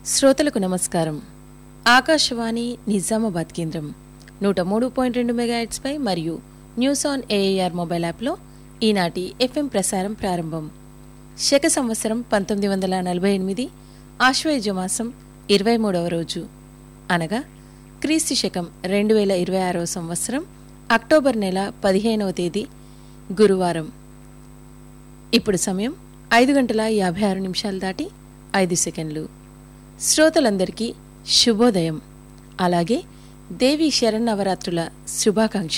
శ్రోతలకు నమస్కారం ఆకాశవాణి నిజామాబాద్ కేంద్రం నూట మూడు పాయింట్ రెండు మెగాహెట్స్పై మరియు న్యూస్ ఆన్ ఏఐఆర్ మొబైల్ యాప్లో ఈనాటి ఎఫ్ఎం ప్రసారం ప్రారంభం శక సంవత్సరం పంతొమ్మిది వందల నలభై ఎనిమిది ఆశ్వయుజ మాసం ఇరవై మూడవ రోజు అనగా క్రీస్తు శకం రెండు వేల ఇరవై ఆరవ సంవత్సరం అక్టోబర్ నెల పదిహేనవ తేదీ గురువారం ఇప్పుడు సమయం ఐదు గంటల యాభై ఆరు నిమిషాలు దాటి ఐదు సెకండ్లు శ్రోతలందరికీ శుభోదయం అలాగే దేవి శరన్నవరాత్రుల శుభాకాంక్ష